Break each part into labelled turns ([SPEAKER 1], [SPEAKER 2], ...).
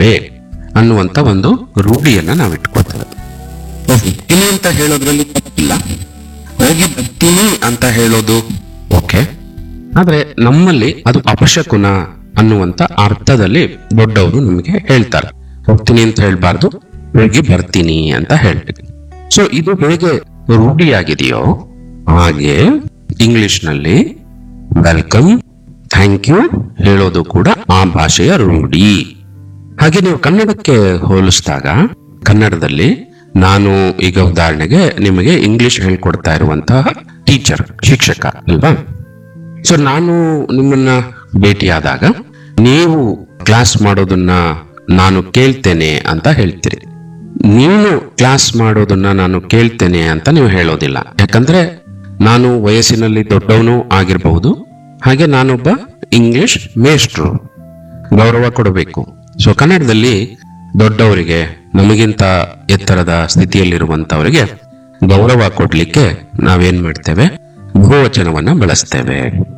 [SPEAKER 1] ಬರ್ತೇವೆ ಅನ್ನುವಂತ ಒಂದು ರೂಢಿಯನ್ನ ನಾವು ಇಟ್ಕೊಳ್ತೇವೆ ಬರ್ತೀನಿ ಅಂತ ಹೇಳೋದ್ರಲ್ಲಿ ತಪ್ಪಿಲ್ಲ ಹೋಗಿ ಬರ್ತೀನಿ ಅಂತ ಹೇಳೋದು ಓಕೆ ಆದ್ರೆ ನಮ್ಮಲ್ಲಿ ಅದು ಅಪಶಕುನ ಅನ್ನುವಂತ ಅರ್ಥದಲ್ಲಿ ದೊಡ್ಡವರು ನಮಗೆ ಹೇಳ್ತಾರೆ ಹೋಗ್ತೀನಿ ಅಂತ ಹೇಳ್ಬಾರ್ದು ಹೋಗಿ ಬರ್ತೀನಿ ಅಂತ ಹೇಳ್ತೀವಿ ಸೊ ಇದು ಹೇಗೆ ರೂಢಿಯಾಗಿದೆಯೋ ಹಾಗೆ ಇಂಗ್ಲಿಷ್ ನಲ್ಲಿ ವೆಲ್ಕಮ್ ಥ್ಯಾಂಕ್ ಯು ಹೇಳೋದು ಕೂಡ ಆ ಭಾಷೆಯ ರೂಢಿ ಹಾಗೆ ನೀವು ಕನ್ನಡಕ್ಕೆ ಹೋಲಿಸಿದಾಗ ಕನ್ನಡದಲ್ಲಿ ನಾನು ಈಗ ಉದಾಹರಣೆಗೆ ನಿಮಗೆ ಇಂಗ್ಲಿಷ್ ಹೇಳ್ಕೊಡ್ತಾ ಇರುವಂತಹ ಟೀಚರ್ ಶಿಕ್ಷಕ ಅಲ್ವಾ ಸೊ ನಾನು ನಿಮ್ಮನ್ನ ಭೇಟಿಯಾದಾಗ ನೀವು ಕ್ಲಾಸ್ ಮಾಡೋದನ್ನ ನಾನು ಕೇಳ್ತೇನೆ ಅಂತ ಹೇಳ್ತೀರಿ ನೀನು ಕ್ಲಾಸ್ ಮಾಡೋದನ್ನ ನಾನು ಕೇಳ್ತೇನೆ ಅಂತ ನೀವು ಹೇಳೋದಿಲ್ಲ ಯಾಕಂದ್ರೆ ನಾನು ವಯಸ್ಸಿನಲ್ಲಿ ದೊಡ್ಡವನು ಆಗಿರಬಹುದು ಹಾಗೆ ನಾನೊಬ್ಬ ಇಂಗ್ಲಿಷ್ ಮೇಷ್ಟ್ರು ಗೌರವ ಕೊಡಬೇಕು ಸೊ ಕನ್ನಡದಲ್ಲಿ ದೊಡ್ಡವರಿಗೆ ನಮಗಿಂತ ಎತ್ತರದ ಸ್ಥಿತಿಯಲ್ಲಿರುವಂತವರಿಗೆ ಗೌರವ ಕೊಡ್ಲಿಕ್ಕೆ ನಾವೇನ್ ಮಾಡ್ತೇವೆ ಬಹುವಚನವನ್ನ ಬಳಸ್ತೇವೆ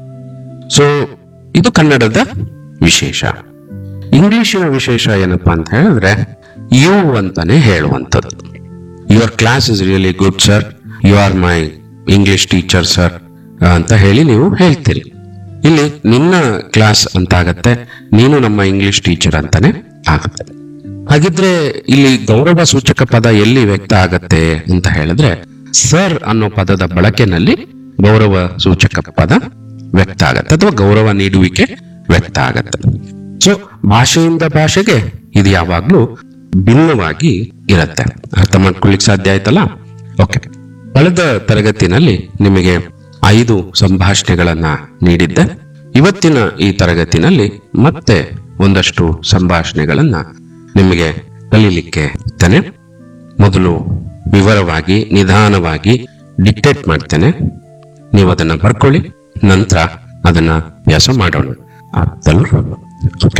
[SPEAKER 1] ಸೊ ಇದು ಕನ್ನಡದ ವಿಶೇಷ ಇಂಗ್ಲಿಶಿನ ವಿಶೇಷ ಏನಪ್ಪಾ ಅಂತ ಹೇಳಿದ್ರೆ ಯು ಅಂತಾನೆ ಹೇಳುವಂಥದ್ದು your class is really good sir you are my English teacher sir ಅಂತ ಹೇಳಿ ನೀವು ಹೇಳ್ತೀರಿ ಇಲ್ಲಿ ನಿನ್ನ ಕ್ಲಾಸ್ ಅಂತ ಆಗತ್ತೆ ನೀನು ನಮ್ಮ ಇಂಗ್ಲಿಷ್ ಟೀಚರ್ ಅಂತಾನೆ ಆಗುತ್ತೆ ಹಾಗಿದ್ರೆ ಇಲ್ಲಿ ಗೌರವ ಸೂಚಕ ಪದ ಎಲ್ಲಿ ವ್ಯಕ್ತ ಆಗತ್ತೆ ಅಂತ ಹೇಳಿದ್ರೆ ಸರ್ ಅನ್ನೋ ಪದದ ಬಳಕೆನಲ್ಲಿ ಗೌರವ ಸೂಚಕ ಪದ ವ್ಯಕ್ತ ಆಗತ್ತೆ ಅಥವಾ ಗೌರವ ನೀಡುವಿಕೆ ವ್ಯಕ್ತ ಆಗತ್ತೆ ಸೊ ಭಾಷೆಯಿಂದ ಭಾಷೆಗೆ ಇದು ಯಾವಾಗ್ಲೂ ಭಿನ್ನವಾಗಿ ಇರತ್ತೆ ಅರ್ಥ ಮಾಡ್ಕೊಳ್ಳಿಕ್ ಸಾಧ್ಯ ಆಯ್ತಲ್ಲ ಓಕೆ ಕಳೆದ ತರಗತಿನಲ್ಲಿ ನಿಮಗೆ ಐದು ಸಂಭಾಷಣೆಗಳನ್ನ ನೀಡಿದ್ದೆ ಇವತ್ತಿನ ಈ ತರಗತಿನಲ್ಲಿ ಮತ್ತೆ ಒಂದಷ್ಟು ಸಂಭಾಷಣೆಗಳನ್ನ ನಿಮಗೆ ಕಲೀಲಿಕ್ಕೆ ಇರ್ತೇನೆ ಮೊದಲು ವಿವರವಾಗಿ ನಿಧಾನವಾಗಿ ಡಿಕ್ಟೇಟ್ ಮಾಡ್ತೇನೆ ನೀವು ಅದನ್ನ ಬರ್ಕೊಳ್ಳಿ ನಂತರ ಅದನ್ನ ಅಭ್ಯಾಸ ಮಾಡೋಣ ಆಗ್ತಲ್ವ? Okay.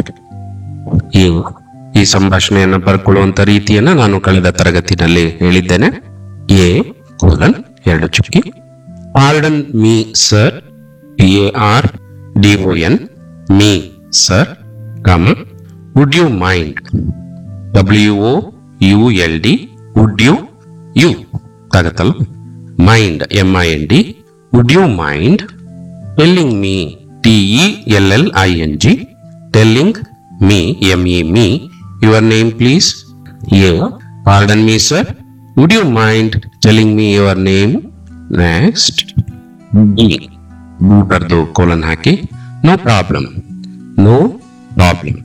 [SPEAKER 1] ಈ ಈ ಸಂಭಾಷಣೆಯನ್ನ ಬರ್ಕೊಳ್ಳುವಂತ ರೀತಿಯನ್ನ ನಾನು ಕಳೆದ ತರಗತಿನಲ್ಲಿ ಹೇಳಿದ್ದೇನೆ ಎ ಕೋಲನ್ ಎರಡು ಚುಕ್ಕಿ pardon me sir P A R D O N me sir comma would you mind W O U L D would you U ಆಗತ್ತಲ್ಲ mind M I N D would you mind telling me T E L L I N G telling me M E me your name please A pardon me sir would you mind telling me your name next B ಬರೆದು colon ಹಾಕಿ no problem no problem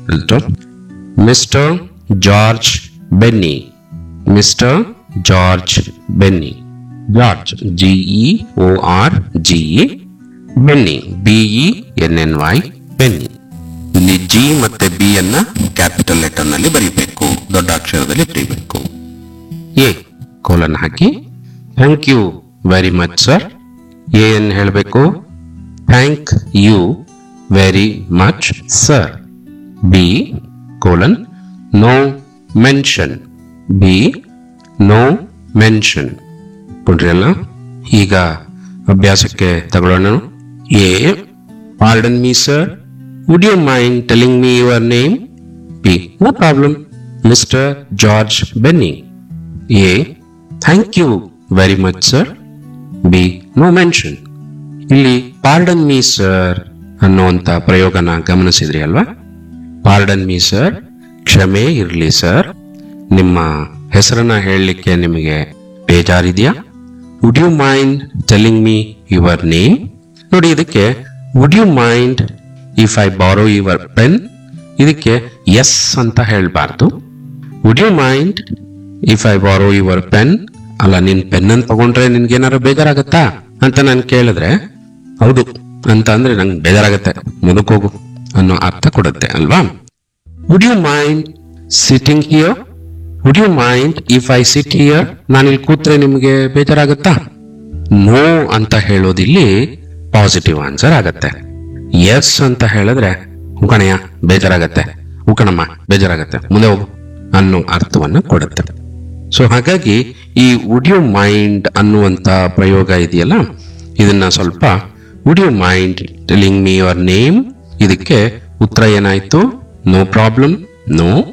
[SPEAKER 1] mister George Benny mister George Benny George G E O R G E Benny B E N N Y Benny ಇಲ್ಲಿ G ಮತ್ತೆ B ಅನ್ನ capital letter ನಲ್ಲಿ ಬರೀಬೇಕು ದೊಡ್ಡ ಅಕ್ಷರದಲ್ಲಿ ಬರೀಬೇಕು ಎ ಕೋಲನ್ ಹಾಕಿ thank you very much sir A ಏನ್ ಹೇಳಬೇಕು thank you very much sir B colon no mention B no mention ಕೊಡ್ರಿ ಈಗ ಅಭ್ಯಾಸಕ್ಕೆ ತಗೊಳ್ಳೋಣ A pardon me sir would you mind telling me your name B no problem mister George Benny A thank you very much sir B no mention ಇಲ್ಲಿ pardon me sir ಅನ್ನುವಂತ ಪ್ರಯೋಗನ ಗಮನಿಸಿದ್ರಿ ಅಲ್ವಾ pardon me sir ಕ್ಷಮೆ ಇರ್ಲಿ sir ನಿಮ್ಮ ಹೆಸರನ್ನ ಹೇಳಲಿಕ್ಕೆ ನಿಮಗೆ ಬೇಜಾರಿದೆಯಾ would you mind telling me your name ನೋಡಿ ಇದಕ್ಕೆ would you mind if I borrow your pen ಇದಕ್ಕೆ ಎಸ್ ಅಂತ ಹೇಳಬಾರ್ದು would you mind if I borrow your pen ಅಲ್ಲ ನಿನ್ ಪೆನ್ ಅನ್ನು ತಗೊಂಡ್ರೆ ನಿನ್ಗೇನಾರು ಬೇಜಾರಾಗತ್ತಾ ಅಂತ ನಾನು ಕೇಳಿದ್ರೆ ಹೌದು ಅಂತ ಅಂದ್ರೆ ನಂಗೆ ಬೇಜಾರಾಗತ್ತೆ ಮುಂದಕ್ಕೆ ಹೋಗು ಅನ್ನೋ ಅರ್ಥ ಕೊಡುತ್ತೆ ಅಲ್ವಾ would you mind sitting here would you mind if I sit here ನಾನು ಇಲ್ಲಿ ಕೂತ್ರೆ ನಿಮಗೆ ಬೇಜಾರಾಗುತ್ತಾ ನೋ ಅಂತ ಹೇಳೋದಿಲ್ಲಿ ಪಾಸಿಟಿವ್ ಆನ್ಸರ್ ಆಗತ್ತೆ ಎಸ್ ಅಂತ ಹೇಳಿದ್ರೆ ಉಕಣಯ್ಯ ಬೇಜಾರಾಗತ್ತೆ ಉಕಣಮ್ಮ ಬೇಜಾರಾಗತ್ತೆ ಮುಂದೆ ಹೋಗು ಅನ್ನೋ ಅರ್ಥವನ್ನ ಕೊಡುತ್ತೆ ಸೊ ಹಾಗಾಗಿ ಈ ವುಡ್ ಯು ಮೈಂಡ್ ಅನ್ನುವಂತ ಪ್ರಯೋಗ ಇದೆಯಲ್ಲ ಇದನ್ನ ಸ್ವಲ್ಪ would you mind telling me your name ಇದಕ್ಕೆ ಉತ್ತರ ಏನಾಯ್ತು ನೋ ಪ್ರಾಬ್ಲಮ್ ನೋ